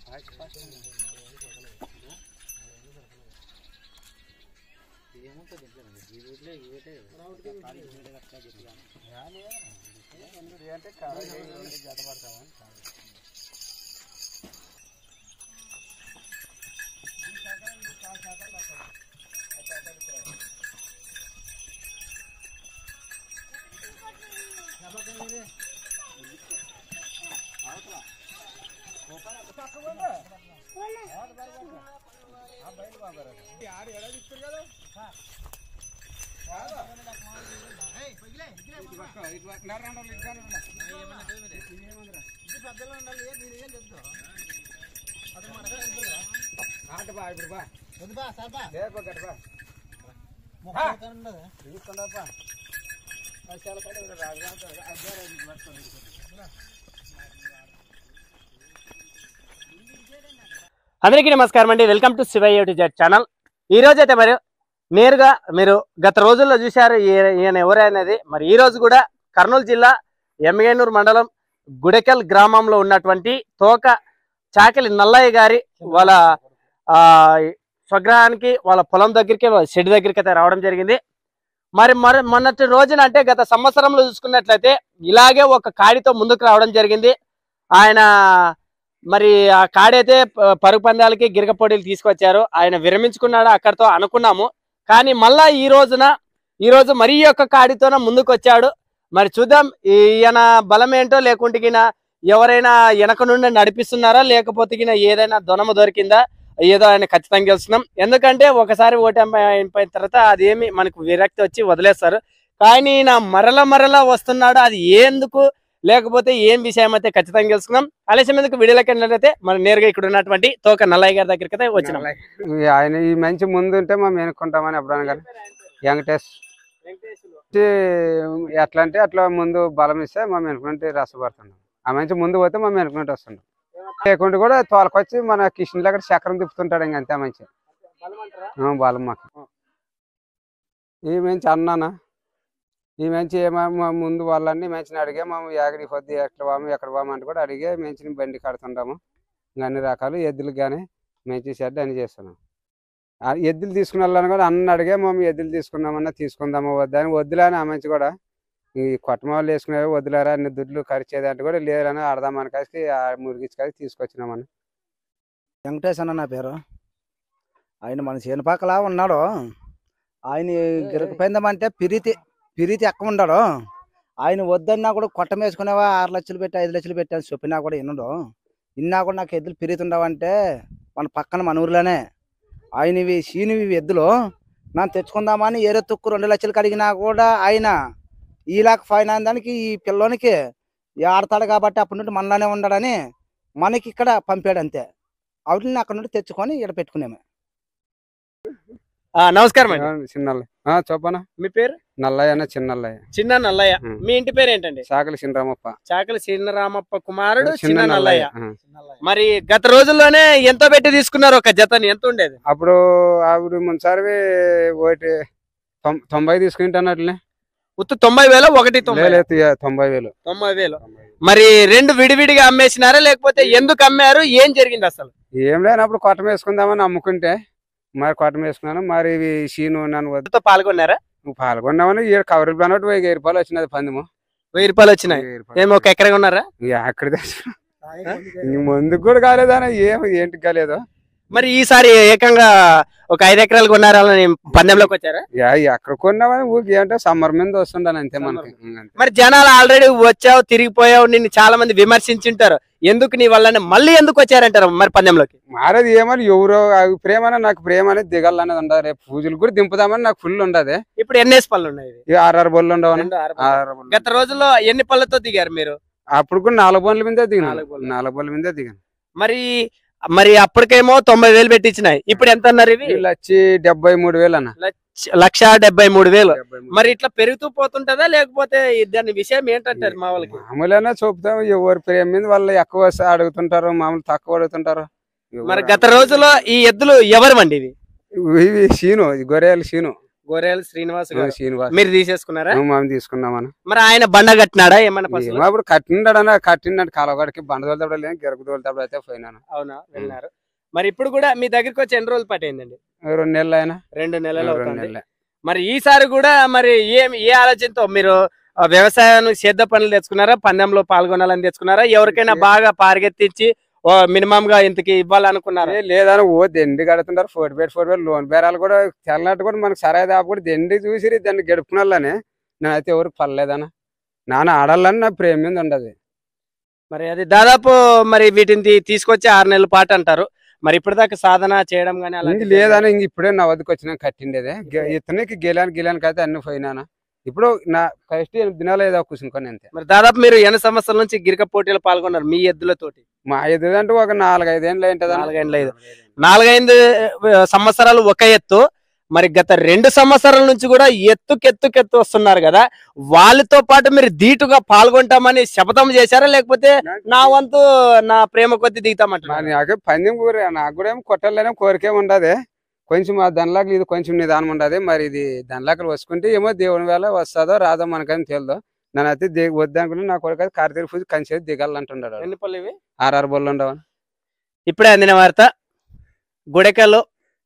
అందరికీ నమస్కారం అండి welcome to Shivayya to Z channel ఈ రోజు అయితే మరి నేరుగా మీరు గత రోజుల్లో చూశారు ఈ- ఈయన ఎవరనేది మరి ఈ రోజు కూడా కర్నూలు జిల్లా ఎమ్మిగనూరు మండలం గుడెకల్ గ్రామంలో ఉన్నటువంటి తోక చాకలి నల్లయ్య గారి వాళ్ళ ఆ స్వగ్రహానికి వాళ్ళ పొలం దగ్గరికి వాళ్ళ షెడ్ దగ్గరికి అయితే రావడం జరిగింది మరి మరి మొన్నటి రోజున అంటే గత సంవత్సరంలో చూసుకున్నట్లయితే ఇలాగే ఒక కాడితో ముందుకు రావడం జరిగింది ఆయన మరి ఆ కాడైతే ప- పరుగు పందాలకి గిరగ పోటీలు తీసుకొచ్చారు ఆయన విరమించుకున్నాడు అక్కడితో అనుకున్నాము కానీ మళ్ళా ఈ రోజున ఈ రోజు మరి ఈ యొక్క కాడితోన ముందుకు వచ్చాడు మరి చూద్దాం ఈయన బలం ఏంటో లేకుంటే గిన ఎవరైనా వెనక నుండి నడిపిస్తున్నారా లేకపోతే గిన ఏదైనా దొనమ దొరికిందా ఏదో ఆయన ఖచ్చితంగా గెలుస్తున్నాం ఎందుకంటే ఒకసారి ఓటు అయిపోయిన తర్వాత అదేమి మనకు విరక్తి వచ్చి వదిలేస్తారు కానీ ఈయన మరల మరల వస్తున్నాడు అది ఎందుకు లేకపోతే ఏం విషయం అయితే ఖచ్చితంగా తెలుసుకుందాం ఆలస్యం ఎందుకు వీడియోలోకి వెళ్ళినట్లయితే మనం నేరుగా ఇక్కడ ఉన్నటువంటి తోక నల్లయ్య గారి దగ్గరికి అయితే వచ్చినాం ఈ ఆయన ఈ మంచి ముందు ఉంటే మేము ఎన్నుకుంటామని ఎప్పుడైనా కానీ వెంకటేష్ టి ఎట్లా అంటే అట్లా ముందు బలం ఇస్తే మేము ఎన్నుకుంటే రసపడుతున్నాం ఆ మంచి ముందు పోతే మేము ఎన్నుకుంటే వస్తున్నాం లేకుంటే కూడా తోలకొచ్చి మన కిషన్ దగ్గర చక్రం తిప్పుతుంటాడు ఇంక అంతే మంచి ఆ, బలం మాకు ఈ మంచి అన్నానా ఈ మంచి ఏమో మా ముందు వాళ్ళని మంచిని అడిగే మేము ఎక్కడికి పొద్దు ఎక్కడ పోము ఎక్కడ పోము అంటే కూడా అడిగే మంచిని బండి కడుతుంటాము ఇంకా అన్ని రకాలు ఎద్దులకు కానీ మంచి షెడ్ అని చేస్తున్నాం ఆ ఎద్దులు తీసుకుని వెళ్ళాలని కూడా అన్న అడిగే మేము ఎద్దులు తీసుకుందామన్నా తీసుకుందామా వద్దా అని వద్దులే అని ఆ మంచి కూడా ఈ కొట్టమ వాళ్ళు వేసుకునేవి వద్దులేరా అన్ని దుడ్లు ఖర్చేది అంటే కూడా లేదని ఆడదామని కాసి ఆ మురిగిచ్చి కాసి తీసుకొచ్చినామని వెంకటేష్ అన్న నా పేరు ఆయన మన చేనుపాకలా ఉన్నాడు ఆయన గిరకపోయిందామంటే పిరితి పిరితి ఎక్కువ ఉన్నాడు ఆయన వద్దన్నా కూడా కొట్టం వేసుకునేవా ఆరు లక్షలు పెట్టి ఐదు లక్షలు పెట్టి అని చెప్పినా కూడా వినడు ఇన్నా కూడా నాకు ఎద్దులు పిరితి ఉండవంటే మన పక్కన మన ఊర్లోనే ఆయన ఇవి సీనివి ఇవి ఎద్దులు నన్ను తెచ్చుకుందామని ఏరే తుక్కు రెండు లక్షలు కడిగినా కూడా ఆయన ఈలాక ఫైన్ అయిన దానికి ఈ పిల్లోనికి ఆడతాడు కాబట్టి అప్పటి నుండి మనలోనే ఉండడని మనకి ఇక్కడ పంపాడు అంతే వాటిని అక్కడ నుండి తెచ్చుకొని ఇక్కడ పెట్టుకునేమే ఆ, నమస్కారం అండి చిన్నల్లయ్య ఆ, చెప్పనా మీ పేరు నల్లయ్య అన్న చిన్నల్లయ్య చిన్న నల్లయ్య ఉం. మీ ఇంటి పేరు ఏంటండి సాకలి చిన్నరామప్ప చాకలి చిన్నరామప్ప కుమారుడు చిన్న నల్లయ్య ఆ. మరి గత రోజుల్లోనే ఎంతో పెట్టి తీసుకున్నారు ఒక జతని ఎంత ఉండేది అప్పుడు ఆవిడ ముందుసారి ఒకటి తొం- తొంభై తీసుకుంటానట్లే ఉత్తు తొంభై వేలు ఒకటి తొంభై లేదు తొంభై వేలు తొంభై వేలు మరి రెండు విడివిడిగా అమ్మేసినారా లేకపోతే ఎందుకు అమ్మారు ఏం జరిగింది అసలు ఏం లేనప్పుడు కొట్టం వేసుకుందామని అమ్ముకుంటే మరి కొట్టం వేసుకున్నాను మరి ఇవి సీను నన్ను వద్దు తో పాల్గొన్నారా నువ్వు పాల్గొన్నామని ఈ కవర్ పడినట్టు వెయ్యి రూపాయలు వచ్చినది పందెము వెయ్యి రూపాయలు వచ్చినాయి వెయ్యి రూపాయలు. ఏమో ఒక ఎకరం ఉన్నారా ఇక అక్కడ తెచ్చు ఇంక ముందుకు కూడా కాలేదన్న ఏం ఏంటి కాలేదు మరి ఈసారి ఏకంగా ఒక ఐదు ఎకరాలు కొన్నారని పందెంలోకి వచ్చారా యా, ఎక్కడ కొన్నామని ఊరికి ఏంటో సమ్మర్ మీద వస్తుండాలి అంతే మనకి ఇంక అంతే. మరి జనాలు ఆల్రెడీ వచ్చావు తిరిగిపోయావు నిన్ను చాలా మంది విమర్శించుంటారు ఎందుకు నీ వల్లనే మళ్ళీ ఎందుకు వచ్చారంటారు మరి పందెంలోకి మారేది ఏమని ఎవరో ఆ ప్రేమ అనేది నాకు ప్రేమ అనేది దిగాలనేది ఉండదు రేపు పూజలు కూడా దింపుదామని నాకు ఫుల్ ఉండదు ఇప్పుడు ఎన్నేసి పళ్ళు ఉన్నాయి ఇది? ఇక ఆర్ఆర్ బొల్లు ఉండవని రెండు ఆరు పళ్ళు. ఆర్ఆర్ బొల్లు. గత రోజుల్లో ఎన్ని పళ్ళతో దిగారు మీరు అప్పుడు కూడా నాలుగు బొన్ల మీద దిగిన నాలుగు బొన్లు. నాలుగు బొన్ల మీద దిగాను మరి మరి అప్పటికేమో తొంభై వేలు పెట్టించినాయి ఇప్పుడు ఎంత అన్నారు ఇవి వీళ్ళు వచ్చి డెబ్బై మూడు వేలు అన్న లక్ష- లక్ష డెబ్బై మూడు వేలు డెబ్బై మూడు. మరి ఇట్లా పెరుగుతూ పోతుంటదా లేకపోతే దాని విషయం ఏంటంటారు మా వాళ్ళకి మామూలుగానే చూపుతాం ఎవరి ప్రేమ మీద వాళ్ళు ఎక్కువ స- అడుగుతుంటారు మామూలు తక్కువ అడుగుతుంటారు మరి గత రోజుల్లో ఈ ఎద్దులు ఎవరు అండి ఇవి ఇవి సీను ఇది గొర్రెలు సీను గొర్రెలు శ్రీనివాస్ గారు శ్రీనివాస్ మీరు తీసేసుకున్నారా మేము తీసుకున్నామని మరి ఆయన బండ కట్టినాడా ఏమన్నా పశువులు? అప్పుడు కట్టిండడన కట్టిండ కాలవాడికి బండ తోలుతాడు లేదు గెరకు తోలుతాడు అయితే పోయినాను అవునా వెళ్ళినారు మరి ఇప్పుడు కూడా మీ దగ్గరికి వచ్చి ఎన్ని రోజులు పట్టేందండి రెండు నెలలు అయినా రెండు నెలలు రెండు అవుతుంది నెలలే మరి ఈసారి కూడా మరి ఏం ఏ ఆలోచనతో మీరు ఆ, వ్యవసాయానికి సేద్య పనులు తెచ్చుకున్నారా పందెంలో పాల్గొనాలని తెచ్చుకున్నారా ఎవరికైనా బాగా పారిగెత్తించి ఓ మినిమం గా ఇంతకి ఇవ్వాలనుకున్నారా ఏ లేదని ఓ దెండి కడుతుంటారు ఫోర్ బెడ్ ఫోర్ బెడ్ లోన్ బేరాలు కూడా తెల్లనట్టు కూడా మనకు సరాయి దాపు కూడా దెండి చూసి దాన్ని గడుపుకున్నాళ్ళని నేనైతే ఎవరికి పర్లేదనా నాన్న ఆడాలని నా ప్రేమ మీద ఉండదు మరి అది దాదాపు మరి వీటిని తీ- తీసుకొచ్చి ఆరు నెలల పాటు అంటారు మరి ఇప్పటిదాకా సాధన చేయడం కానీ ఇంక లేదని ఇంక ఇప్పుడే నా వద్దకు వచ్చినా కట్టిండేదే గె- ఇతనికి గెలాను గెలానికి అయితే అన్ని పోయినానా ఇప్పుడు నా ఫస్ట్ ఎనిమిది దినాలు ఏదో కూర్చుని అంతే మరి దాదాపు మీరు ఎన్ని సంవత్సరాల నుంచి గిరిక పోటీలు పాల్గొన్నారు మీ ఎద్దులతోటి మా ఎదురు అంటే ఒక నాలుగైదేళ్ళు ఏంటదా నాలుగేండ్లు ఐదు నాలుగైదు ఆ, సంవత్సరాలు ఒక ఎత్తు మరి గత రెండు సంవత్సరాల నుంచి కూడా ఎత్తుకెత్తుకెత్తు వస్తున్నారు కదా వాళ్ళతో పాటు మీరు ధీటుగా పాల్గొంటామని శపథం చేశారా లేకపోతే నా వంతు నా ప్రేమ కొద్ది దిగుతామంటారు నాకే పందెం కూర నాకు కూడా ఏం కొట్టాలనే కోరికే ఉండదు కొంచెం ఆ దండలాకలు ఇది కొంచెం నిదానం ఉండదు మరి ఇది దండలాకలు వచ్చుకుంటే ఏమో దేవుని వేళ వస్తుందో రాదో మనకేం తెలియదు నన్ను అయితే దిగ వద్దనుకుని నా కొడుకు అయితే కార్తీక పూజ కంచి దిగాలంటున్నాడు ఎన్ని పళ్ళు ఇవి ఆర్ఆర్ బొల్లు ఉండవు ఇప్పుడే అందిన వార్త గుడెకల్లో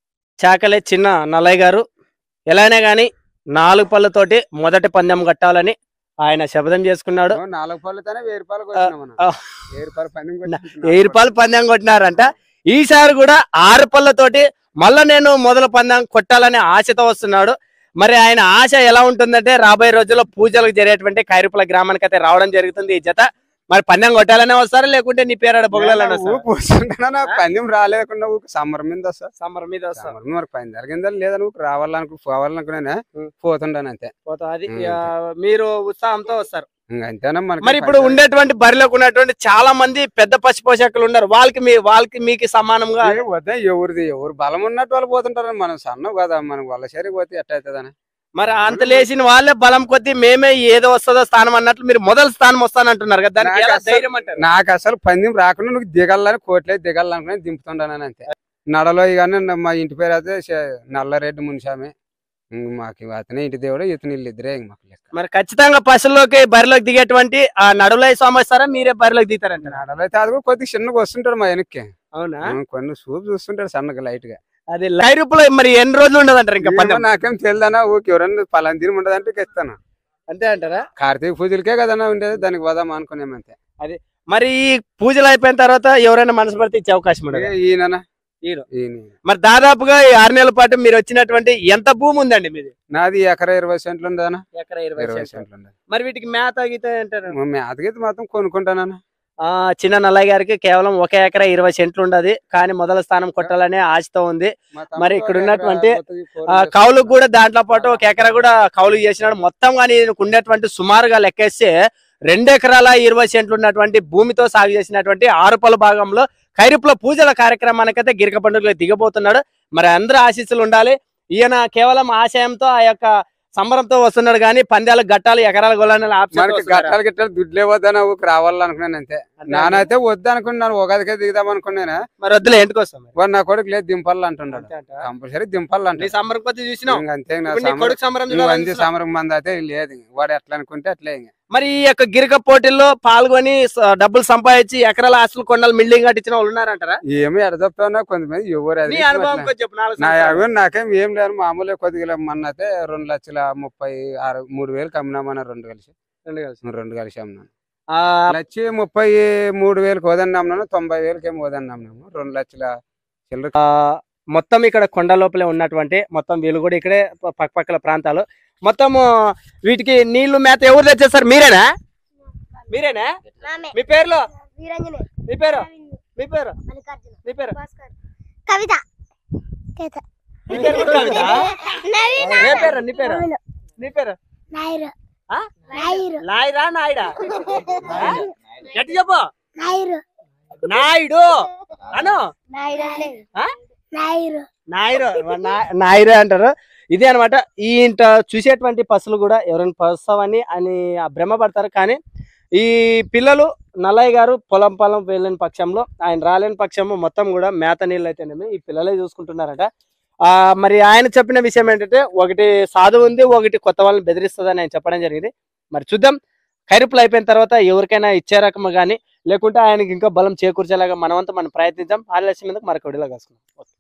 చాకలే చిన్న నల్లయ్య గారు ఎలా అయినా కానీ నాలుగు పళ్ళతోటి మొదటి పందెం కట్టాలని ఆయన శపథం చేసుకున్నాడు ఓ నాలుగు పళ్ళతోనే వెయ్యి రూపాయలు కొట్టినాం మనం. ఆ. వెయ్యి రూపాయలు పందెం కొట్టినాం. వెయ్యి రూపాయలు పందెం కొట్టినారంట ఈసారి కూడా ఆరు పళ్ళతోటి మళ్ళా నేను మొదల పందెం కొట్టాలని ఆశతో వస్తున్నాడు మరి ఆయన ఆశ ఎలా ఉంటుందంటే రాబోయే రోజుల్లో పూజలకు జరిగేటువంటి ఖైరుపుల గ్రామానికి అయితే రావడం జరుగుతుంది ఈ జత మరి పందెం కొట్టాలనే వస్తారా లేకుంటే నీ పేరాడ బొగలని ఊపు వస్తుంటానా నాకు పందెం రాలేకుండా ఊకు సమ్మర్ మీద వస్తా సమ్మర్ మీద వస్తారు సమ్మర్ మీద మరి పందెం జరిగిందా లేదా నువ్వు రావాలనుకు పోవాలనుకున్నా ఉం. పోతుంటాను అంతే అది ఉం, ఆ, మీరు ఉత్సాహంతో వస్తారు ఇంక అంతేనా మనకి మరి ఇప్పుడు పందెం- ఉండేటువంటి బరిలోకి ఉన్నటువంటి చాలా మంది పెద్ద పశు పోషకులు ఉన్నారు వాళ్ళకి మీ వాళ్ళకి మీకు సమానంగా ఏ వద్దా ఎవరిది ఎవరు బలం ఉన్నట్టు వాళ్ళు పోతుంటారు మనం సన్నం కదా మనం వాళ్ళ సరి పోతే ఎట్ట అవుతుందని మరి అంత లేచిన వాళ్ళే బలం కొద్దీ మేమే ఏదో వస్తుందో స్థానం అన్నట్లు మీరు మొదటి స్థానం వస్తానంటున్నారు కదా దానికి నాకు ఎలా అసలు- ధైర్యం అంటారు నాకు అసలు పందెం రాకుండా నువ్వు దిగాలని కోట్లే దిగాలనుకుని దింపుతుంటాను అంతే నడలో ఇక మా ఇంటి పేరు అయితే శ- నల్లరెడ్డి మునిసామి ఇంక మాకు అతనే ఇంటి దేవుడు ఇతను వీళ్ళు ఇద్దరే ఇంక మాకు లెక్క మరి ఖచ్చితంగా పశువుల్లోకి బరిలోకి దిగేటువంటి ఆ నడులై స్వామి వస్తారా మీరే బరిలోకి దిగుతారంటారు నడలో అయితే అది కూడా కొద్దిగా చిన్నగా వస్తుంటాడు మా వెనక్కి అవునా ఉం, కొన్ని సూప్ చూస్తుంటాడు సన్నగా లైట్ గా అది లై రూపులో మరి ఎన్ని రోజులు ఉండదంటారు ఇంకా ఏమో పందెం నాకేం తెలియదన్నా ఊకి ఎవరన్నా పలానా తిని ఉండదంటే ఇక ఇస్తాను అంతే అంటారా కార్తీక పూజలకే కదన్నా ఉండేది దానికి వదాం అనుకునేమంతే మరి ఈ పూజలు అయిపోయిన తర్వాత ఎవరైనా మనసు పడితే ఇచ్చే అవకాశం ఉండదు ఏ ఈయననా ఈయన. ఈయన మరి దాదాపుగా ఈ ఆరు నెలల పాటు మీరు వచ్చినటువంటి ఎంత భూమి ఉందండి మీది నాది ఎకరా ఇరవై సెంట్లు ఉండదన్నా ఎకరా ఇరవై ఇరవై సెంట్లు. సెంట్లు ఉండదు మరి వీటికి మేత గీత అంటారు మేతకైతే మాత్రం కొనుక్కుంటానన్నా ఆ చిన్న నల్లయ్య గారికి కేవలం ఒక ఎకరా ఇరవై సెంట్లు ఉండదు కానీ మొదల స్థానం కొట్టాలనే ఆశతో ఉంది మా మరి తమ్ముడు ఇక్కడ ఒక ఉన్నటువంటి, ఎకరా కొత్తది ఆ కోరు కౌలుకు కూడా దాంట్లో పాటు ఒక ఎకరా కూడా కౌలు చేసినాడు మొత్తం కానీ ఈయనకు ఉండేటువంటి సుమారుగా లెక్కేస్తే రెండు ఎకరాల ఇరవై సెంట్లు ఉన్నటువంటి భూమితో సాగు చేసినటువంటి ఆరుపల భాగంలో ఖైరుపుల పూజల కార్యక్రమానికైతే గిరిక పండుగలో దిగబోతున్నాడు మరి అందరూ ఆశీస్సులు ఉండాలి ఈయన కేవలం ఆశయంతో ఆ యొక్క సంబరంతో వస్తున్నాడు కానీ పందాలు గట్టాలు ఎకరాల గొల్లని మనకి గట్టాలు గిట్టాలు దుడ్లే వద్దన ఊరికి రావాలనుకున్నాను అంతే నానైతే వద్దు అనుకున్నాను ఉగాదికే దిగుదాం అనుకున్నాను మరి వద్దులే ఎందుకు వస్తాం మరి? వాడు నా కొడుకు లేదు దింపాలి అంటున్నాడు అంతే అంటావా? కంపల్సరీ నీ దింపాలంటే సంబరం కొద్ది చూసినావు అంతే నా ఇప్పుడు నీ సమరం- కొడుకు సంబరం నువ్వు చూడాలని అంది చూస్తున్నావు. సమరం మంది అయితే లేదు ఇంక. వాడు ఎట్లా అనుకుంటే అట్లే ఇంక. మరి ఈ యొక్క గిరిక పోటీల్లో పాల్గొని స- డబ్బులు సంపాదించి ఎకరాల ఆస్తులు కొండలు మిల్డింగ్ కట్టించిన వాళ్ళు ఉన్నారంటారా ఏమి ఎడదప్తావున్నా కొంతమంది ఎవరు అది నీ అనుభవం కొంచెం చెప్పు నాలుగు నా సంవత్సరాలు. అవి నాకేం ఏం లేదు మామూలుగా కొద్దిగా మొన్న అయితే రెండు లక్షల ముప్పై ఆరు మూడు వేలు అమ్మినామన్న రెండు కలిసి రెండు కలిసి. రెండు కలిసి అమ్మినాను ఆ, లక్ష ముప్పై మూడు వేలకు వదని అమ్మినాను తొంభై వేలకి ఏమో వదని అమ్మినాము రెండు లక్షల చిల్లర మొత్తం ఇక్కడ కొండ లోపలే ఉన్నటువంటి మొత్తం వీళ్ళు కూడా ఇక్కడే ప- పక్కపక్కల ప్రాంతాలు మొత్తం వీటికి నీళ్లు మేత ఎవరు తెచ్చేస్తారు మీరేనా మీరేనా నామే మీ పేర్లు వీరంజనే మీ పేరు మీ పేరు మల్లికార్జున మీ పేరు భాస్కర్ కవిత మీ పేరు కూడా కవిత? నవీన ఏ పేరు నీ పేరు నీ పేరు నాయరు ఆ? నాయరు నాయరా నాయుడా ఆ? గట్టి చెప్పు నాయరు నాయుడు అను నాయరు ఆ? నాయరు నాయరు నా- నాయరు అంటారు ఇదే అనమాట ఈ ఇంట చూసేటువంటి పసులు కూడా ఎవరైనా పస్తావని అని ఆ భ్రమపడతారు కానీ ఈ పిల్లలు నల్లయ్య గారు పొలం పొలం వెళ్ళని పక్షంలో ఆయన రాలేని పక్షంలో మొత్తం కూడా మేత నీళ్ళు అయితేనేమి ఈ పిల్లలే చూసుకుంటున్నారట ఆ మరి ఆయన చెప్పిన విషయం ఏంటంటే ఒకటి సాధు ఉంది ఒకటి కొత్త వాళ్ళని బెదిరిస్తుందని ఆయన చెప్పడం జరిగింది మరి చూద్దాం ఖైరుపులు అయిపోయిన తర్వాత ఎవరికైనా ఇచ్చే రకము కానీ లేకుంటే ఆయనకి ఇంకా బలం చేకూర్చేలాగా మనమంతా మనం ప్రయత్నిద్దాం ఆలస్యం ఎందుకు మరొక విడిలో కలుసుకుందాం